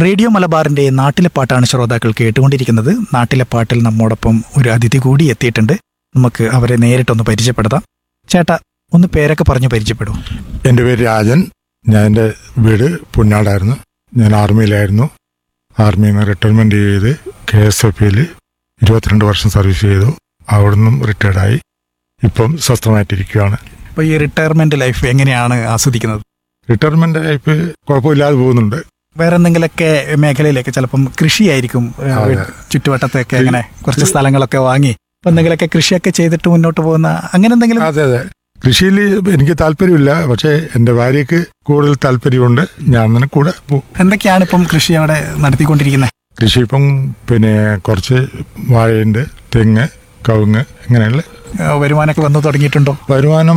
Radio മലബാറിന്റെ നാട്ടിലെ പാട്ടാണ് ശ്രോതാക്കൾ കേട്ടുകൊണ്ടിരിക്കുന്നത് നാട്ടിലെ പാട്ടിൽ നമ്മോടൊപ്പം ഒരു അതിഥി കൂടി എത്തിയിട്ടുണ്ട് നമുക്ക് അവരെ നേരിട്ടൊന്ന് പരിചയപ്പെടുത്താം ചേട്ടാ ഒന്ന് പേരൊക്കെ പറഞ്ഞു പരിചയപ്പെടൂ എൻ്റെ പേര് രാജൻ ഞാൻ എൻ്റെ വീട് പുന്നാടായിരുന്നു ഞാൻ ആർമിയിലായിരുന്നു ആർമിയിൽ നിന്ന് റിട്ടയർമെൻറ്റ് ചെയ്ത് കെ എസ് എഫ് പിയിൽ ഇരുപത്തിരണ്ട് വർഷം സർവീസ് ചെയ്തു അവിടെ നിന്നും റിട്ടയർഡായി ഇപ്പം സ്വസ്ഥമായിട്ടിരിക്കുകയാണ് അപ്പോൾ ഈ റിട്ടയർമെന്റ് ലൈഫ് എങ്ങനെയാണ് ആസ്വദിക്കുന്നത് റിട്ടയർമെൻ്റ് ലൈഫ് കുഴപ്പമില്ലാതെ പോകുന്നുണ്ട് വേറെ എന്തെങ്കിലുമൊക്കെ മേഖലയിലേക്ക് ചിലപ്പം കൃഷിയായിരിക്കും ഏഹ്, അതെ. ചുറ്റുവട്ടത്തൊക്കെ അങ്ങനെ കുറച്ച് സ്ഥലങ്ങളൊക്കെ വാങ്ങി അപ്പൊ എന്തെങ്കിലുമൊക്കെ കൃഷിയൊക്കെ ചെയ്തിട്ട് മുന്നോട്ട് പോകുന്ന അങ്ങനെ എന്തെങ്കിലും അതെ അതെ കൃഷിയിൽ എനിക്ക് താല്പര്യമില്ല പക്ഷേ എൻ്റെ ഭാര്യയ്ക്ക് കൂടുതൽ താല്പര്യമുണ്ട് ഞാൻ തന്നെ കൂടെ പോകും എന്തൊക്കെയാണ് ഇപ്പം കൃഷി അവിടെ നടത്തിക്കൊണ്ടിരിക്കുന്നത് കൃഷി ഇപ്പം പിന്നെ കുറച്ച് വാഴയുണ്ട് തെങ്ങ് കവുങ്ങ് ഇങ്ങനെയുള്ള ഏഹ്, വരുമാനമൊക്കെ വന്നു തുടങ്ങിയിട്ടുണ്ടോ വരുമാനം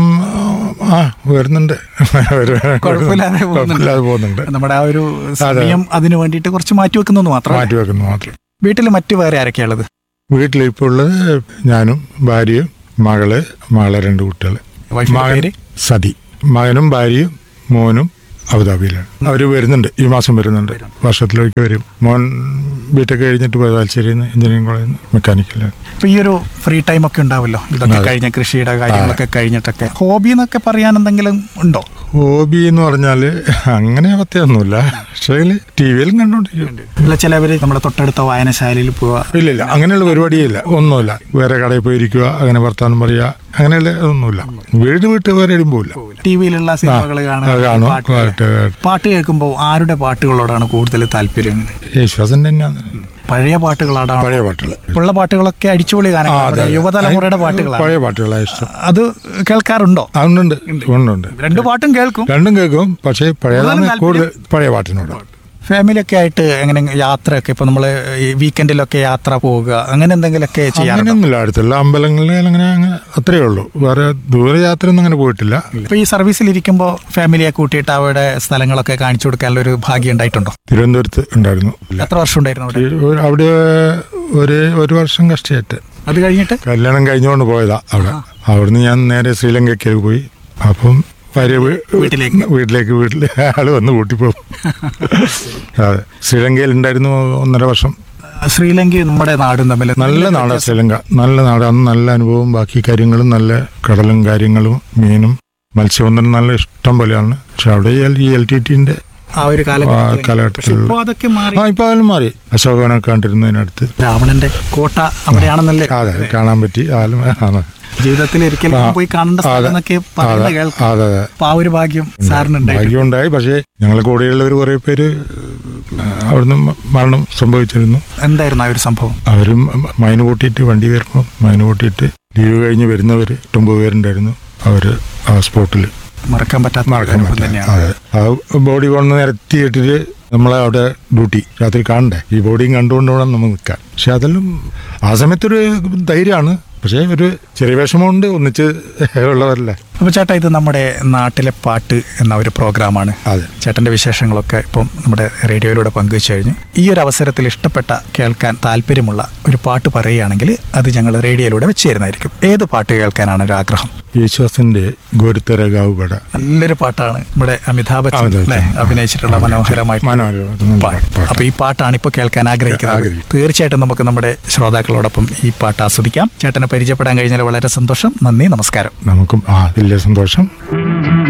ആ വരുന്നുണ്ട് വരുമാനം കുഴപ്പമില്ലാതെ പോകുന്നുണ്ട്. കുഴപ്പമില്ലാതെ പോകുന്നുണ്ട് നമ്മുടെ ആ ഒരു സമയം അതിനു വേണ്ടിയിട്ട് കുറച്ച് മാറ്റി വെക്കുന്നു മാത്രം മാറ്റി വെക്കുന്നു മാത്രം വീട്ടിൽ മറ്റു വേറെ ആരൊക്കെയുള്ളത് വീട്ടിൽ ഇപ്പോൾ ഉള്ളത് ഞാനും ഭാര്യയും മകള് മകളെ രണ്ട് കുട്ടികൾ വൈഫിന്റെ മകൻ പേര് സതി മകനും ഭാര്യയും മോനും അബുദാബിയിലാണ് അവർ വരുന്നുണ്ട് ഈ മാസം വരുന്നുണ്ട് വർഷത്തിലേക്ക് വരും മോൻ ബിടെക് കഴിഞ്ഞിട്ട് പോയത് താൽശ്ശേരിയിൽ നിന്ന് എഞ്ചിനീയറിംഗ് കോളേജിൽ നിന്ന് മെക്കാനിക്കലാണ് ഇപ്പൊ ഈ ഒരു ഫ്രീ ടൈം ഒക്കെ ഉണ്ടാവല്ലോ ഇതൊക്കെ അതെ. കഴിഞ്ഞ കൃഷിയുടെ കാര്യങ്ങളൊക്കെ കഴിഞ്ഞിട്ടൊക്കെ ഹോബി എന്നൊക്കെ പറയാൻ എന്തെങ്കിലും ഉണ്ടോ ഹോബി എന്ന് പറഞ്ഞാൽ അങ്ങനെ പ്രത്യേകമൊന്നുമില്ല പക്ഷേ ടി വിയിലും കണ്ടോണ്ടിരിക്കും അല്ല ചിലവര് നമ്മുടെ തൊട്ടടുത്ത വായനശാലയിൽ പോവുക ഇല്ല ഇല്ല അങ്ങനെയുള്ള പരിപാടിയില്ല ഒന്നുമില്ല വേറെ കടയിൽ പോയിരിക്കുക അങ്ങനെ വർത്താനം പറയുക അങ്ങനെയുള്ള ഒന്നുമില്ല വീട് വിട്ട് വേറെ എവിടെയും പോവില്ല ടി വിയിലുള്ള സിനിമകൾ അത് കാണുക കാണും പാട്ട് പാട്ട് പാട്ട് കേൾക്കുമ്പോൾ ആരുടെ പാട്ടുകളോടാണ് കൂടുതൽ താല്പര്യം യേശുദാസൻ തന്നെയാണ് പഴയ പാട്ടുകളോടാണ് പഴയ പാട്ടുകൾ ഉള്ള പാട്ടുകളൊക്കെ അടിച്ചുപൊളി ആ, അതെ, ഗാനങ്ങൾ അതെ. യുവതലമുറയുടെ പാട്ടുകളാണ് പഴയ പാട്ടുകളാണ് ഇഷ്ടം അത് കേൾക്കാറുണ്ടോ അതുണ്ട് ഉണ്ട് രണ്ടു പാട്ടും കേൾക്കും രണ്ടും കേൾക്കും പക്ഷേ പഴയതാണ് കൂടുതലും കൂടുതൽ പഴയ പാട്ടിനോട് ഫാമിലി ഒക്കെ ആയിട്ട് എങ്ങനെ യാത്രയൊക്കെ ഇപ്പൊ നമ്മള് ഈ വീക്കെൻഡിലൊക്കെ യാത്ര പോവുക അങ്ങനെ എന്തെങ്കിലുമൊക്കെ ചെയ്യാറുണ്ടോ അങ്ങനെയൊന്നുമില്ല അടുത്തുള്ള അമ്പലങ്ങളിൽ അങ്ങനെ അങ്ങനെ അത്രയേ ഉള്ളൂ വേറെ ദൂരയാത്രയൊന്നും അങ്ങനെ പോയിട്ടില്ല ഇപ്പൊ ഈ സർവീസിൽ ഇരിക്കുമ്പോൾ ഫാമിലിയെ കൂട്ടിയിട്ട് അവിടെ സ്ഥലങ്ങളൊക്കെ കാണിച്ചു കൊടുക്കാനുള്ള ഒരു ഭാഗ്യം ഉണ്ടായിട്ടുണ്ടോ തിരുവനന്തപുരത്ത് ഉണ്ടായിരുന്നു എത്ര വർഷം ഉണ്ടായിരുന്നു അവിടെ ഈ- അവിടെ ഒരു ഒരു വർഷം കഷ്ടമായിട്ട് അത് കഴിഞ്ഞിട്ട് കല്യാണം കഴിഞ്ഞുകൊണ്ട് പോയതാ അവിടെ അവിടുന്ന് ഞാൻ നേരെ ശ്രീലങ്കയ്ക്ക് പോയി അപ്പം ഭാര്യ വീ- വീട്ടിലേക്ക്. വീട്ടിലേക്ക് വീട്ടിൽ ആള് വന്ന് കൂട്ടിപ്പോകും അതെ ശ്രീലങ്കയിൽ ഉണ്ടായിരുന്നു ഒന്നര വർഷം ശ്രീലങ്ക നമ്മുടെ നാടും തമ്മിൽ നല്ല നാടാണ് ശ്രീലങ്ക നല്ല നാടാണ് നല്ല അനുഭവം ബാക്കി കാര്യങ്ങളും നല്ല കടലും കാര്യങ്ങളും മീനും മത്സ്യബന്ധനം നല്ല ഇഷ്ടം പോലെയാണ് പക്ഷെ അവിടെ ഈ എൽ ടി ടിന്റെ ആ ഒരു ആ, കാലഘട്ടത്തിൽ കാലഘട്ടത്തിൽ- പക്ഷെ ഇപ്പൊ അതൊക്കെ മാറി ആ ഇപ്പൊ അതിലും മാറി അശോകനൊക്കെ കണ്ടിരുന്നതിനടുത്ത് രാവണന്റെ കോട്ട അവിടെയാണെന്നല്ലേ അതെ കാണാൻ പറ്റി ആലും ആണ് ജീവിതത്തിൽ ഒരിക്കലും ആ, പോയി കാണേണ്ട സ്ഥലം അതെ. എന്നൊക്കെ പറയുന്നത് അതെ കേൾക്കാം അതെ അതെ അപ്പൊ ആ ഒരു ഭാഗ്യം സാറിനുണ്ടായി ഭാഗ്യമുണ്ടായി പക്ഷേ ഞങ്ങളെ കൂടെയുള്ളവർ കുറെ പേര് അവിടുന്ന് മ- മരണം സംഭവിച്ചിരുന്നു എന്തായിരുന്നു ആ ഒരു സംഭവം അവരും മൈന് കൂട്ടിയിട്ട് വണ്ടി കയറുമ്പോൾ മൈന് കൂട്ടിയിട്ട് ലീവ് കഴിഞ്ഞ് വരുന്നവർ ഒമ്പത് പേരുണ്ടായിരുന്നു അവര് ആ സ്പോട്ടിൽ മറക്കാൻ പറ്റാത്ത മറക്കാൻ അനുഭവം പറ്റില്ല തന്നെയാണ് അതെ ആ ബോഡി കൊണ്ട് നിരത്തിയിട്ടിട്ട് നമ്മളെ അവിടെ ഡ്യൂട്ടി രാത്രി കാണണ്ടേ ഈ ബോഡിയും കണ്ടുകൊണ്ട് വേണം നമ്മൾ നിൽക്കാൻ പക്ഷെ അതെല്ലാം ആ സമയത്തൊരു ധൈര്യമാണ് പക്ഷേ ഒരു ചെറിയ വിഷമമുണ്ട് ഒന്നിച്ച് ഉള്ളവരല്ലേ അപ്പൊ ചേട്ടാ ഇത് നമ്മുടെ നാട്ടിലെ പാട്ട് എന്ന ഒരു പ്രോഗ്രാമാണ് അതെ ചേട്ടന്റെ വിശേഷങ്ങളൊക്കെ ഇപ്പം നമ്മുടെ റേഡിയോയിലൂടെ പങ്കുവച്ചു കഴിഞ്ഞു ഈ ഒരു അവസരത്തിൽ ഇഷ്ടപ്പെട്ട കേൾക്കാൻ താല്പര്യമുള്ള ഒരു പാട്ട് പറയുകയാണെങ്കിൽ അത് ഞങ്ങൾ റേഡിയോയിലൂടെ വെച്ച് തരുന്നതായിരിക്കും ഏത് പാട്ട് കേൾക്കാനാണ് ഒരു ആഗ്രഹം യേശുദാസിന്റെ ഗോരുത്തര ഗാവുപട നല്ലൊരു പാട്ടാണ് നമ്മുടെ അമിതാഭ് ബച്ചൻ അമിതാഭ് അല്ലേ ബച്ചൻ. അഭിനയിച്ചിട്ടുള്ള മനോഹരമായിട്ട് മനോഹരമായിട്ടുള്ള പാട്ട് പാട്ട്. അപ്പൊ ഈ പാട്ടാണ് ഇപ്പോൾ കേൾക്കാൻ ആഗ്രഹിക്കുന്നത് ആഗ്രഹിക്കുന്നത്. തീർച്ചയായിട്ടും നമുക്ക് നമ്മുടെ ശ്രോതാക്കളോടൊപ്പം ഈ പാട്ട് ആസ്വദിക്കാം ചേട്ടനെ പരിചയപ്പെടാൻ കഴിഞ്ഞാൽ വളരെ സന്തോഷം നന്ദി നമസ്കാരം നമുക്കും ആ വലിയ സന്തോഷം